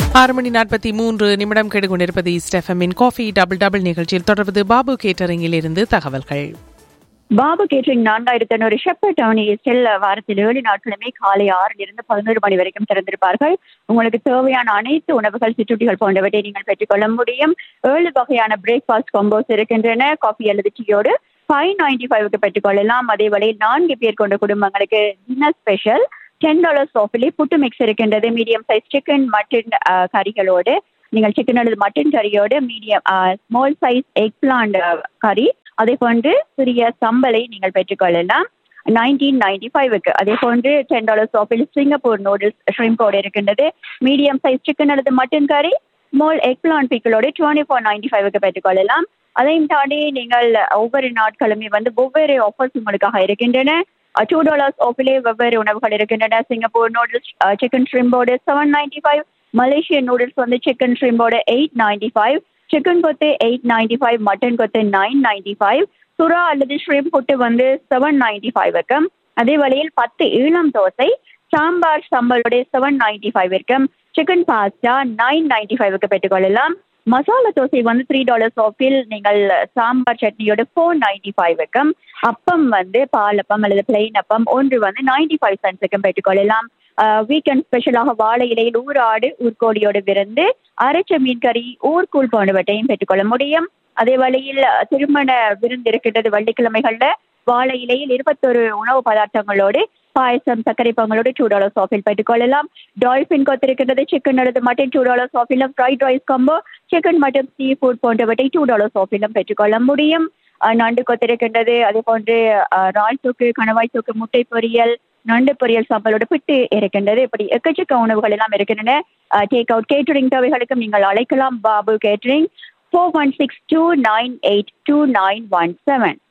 ஆறு மணி நாற்பத்தி மூன்று நிமிடம் கெடுகொண்டிருப்பது ஸ்டெஃபமின் காஃபி டபுள் டபுள் நிகழ்ச்சியில் தொடர்வது பாபு கேட்டரிங்கில் இருந்து தகவல்கள் பாபு கேட்டரிங் நான்காயிரத்தி ஐநூறு ஷெப்பர் டவுன் ஈஸ்டில் வாரத்தில் ஏழு நாட்களுமே காலை ஆறில் இருந்து பதினோரு மணி வரைக்கும் திறந்திருப்பார்கள் உங்களுக்கு தேவையான அனைத்து உணவுகள் சிற்றுண்டிகள் போன்றவற்றை நீங்கள் பெற்றுக்கொள்ள முடியும் ஏழு வகையான பிரேக்ஃபாஸ்ட் காம்போஸ் இருக்கின்றன காஃபி அல்லது டீயோடு ஃபைவ் நைன்டி ஃபைவ்க்கு பெற்றுக்கொள்ளலாம் அதே வேளையில் நான்கு பேர் கொண்ட குடும்பங்களுக்கு டின்னர் ஸ்பெஷல் டென் டாலர்ஸ் ஆஃபிலே புட்டு மிக்ஸ் இருக்கின்றது மீடியம் சைஸ் சிக்கன் மட்டன் கறிகளோடு நீங்கள் சிக்கன் அல்லது மட்டன் கறியோடு medium small size eggplant கறி அதே போன்று சிறிய சம்பலை நீங்கள் பெற்றுக்கொள்ளலாம் நைன்டீன் நைன்டி ஃபைவுக்கு அதே போன்று டென் டாலர்ஸ் ஆஃபில் சிங்கப்பூர் நூடுல்ஸ் ஷ்ரிம்போடு இருக்கின்றது மீடியம் சைஸ் சிக்கன் அல்லது மட்டன் கறி ஸ்மால் எக் பிளான் பிக்கிளோடு டுவெண்ட்டி ஃபோர் நைன்டி ஃபைவுக்கு பெற்றுக்கொள்ளலாம் அதையும் தாண்டி நீங்கள் ஒவ்வொரு நாட்களுமே வந்து ஒவ்வொரு ஆஃபர்ஸ் உங்களுக்காக இருக்கின்றன டூ டாலர்ஸ் ஆஃபிலே வெவ்வேறு உணவுகள் இருக்கின்றன சிங்கப்பூர் நூடுல்ஸ் சிக்கன் ஷ்ரிம்போடு seven ninety five Malaysian noodles வந்து சிக்கன் ஷ்ரிம்போடு எயிட் நைன்டி ஃபைவ் சிக்கன் கொத்து எயிட் நைன்டி ஃபைவ் மட்டன் கொத்து நைன் நைன்டி ஃபைவ் சுறா அல்லது ஷ்ரிம் புட்டு வந்து செவன் நைன்டி ஃபைவுக்கு அதே வழியில் பத்து ஈழம் தோசை சாம்பார் சம்பளோட செவன் நைன்டி ஃபைவ் இருக்கும் சிக்கன் பாஸ்டா நைன் நைன்டி ஃபைவுக்கு பெற்றுக்கொள்ளலாம் மசாலா தோசை வந்து த்ரீ டாலர்ஸ் ஆஃபில் நீங்கள் சாம்பார் சட்னியோட ஃபோர் நைன்டி ஃபைவுக்கும் அப்பம் வந்து பாலப்பம் அல்லது பிளெயின் அப்பம் ஒன்று வந்து நைன்டி ஃபைவ் சென்ட்ஸுக்கும் பெற்றுக்கொள்ளலாம் வீக்கெண்ட் ஸ்பெஷலாக வாழை இலையில் ஊராடு ஊர்கோழியோடு விருந்து அரைச்ச மீன் கறி ஊர்கூழ் போன்றவற்றையும் பெற்றுக்கொள்ள முடியும் அதே வழியில் திருமண விருந்து இருக்கின்றது வெள்ளிக்கிழமைகள்ல வாழை இலையில் இருபத்தொரு உணவு பதார்த்தங்களோடு பாயசம் சர்க்கரை பொங்கலோடு டூ டாலர்ஸ் ஆஃபில் பெற்றுக்கொள்ளலாம் டால்ஃபின் கொத்திருக்கின்றது சிக்கன் அல்லது மட்டன் டூ டாலர்ஸ் ஆஃபிலும் fried rice combo chicken mutton seafood போன்றவற்றை டூ டாலர்ஸ் ஆஃபிலும் பெற்றுக்கொள்ள முடியும் நண்டு கொத்திருக்கின்றது அதே போன்று ரால் தூக்கு கணவாய் தூக்கு முட்டை பொரியல் நண்டு பொரியல் சாம்பலோட பிட்டு இருக்கின்றது இப்படி எக்கச்சக்க உணவுகள் எல்லாம் இருக்கின்றன டேக் அவுட் கேட்டரிங் தேவைகளுக்கும் நீங்கள் அழைக்கலாம் Babu catering four one six two nine eight two nine one seven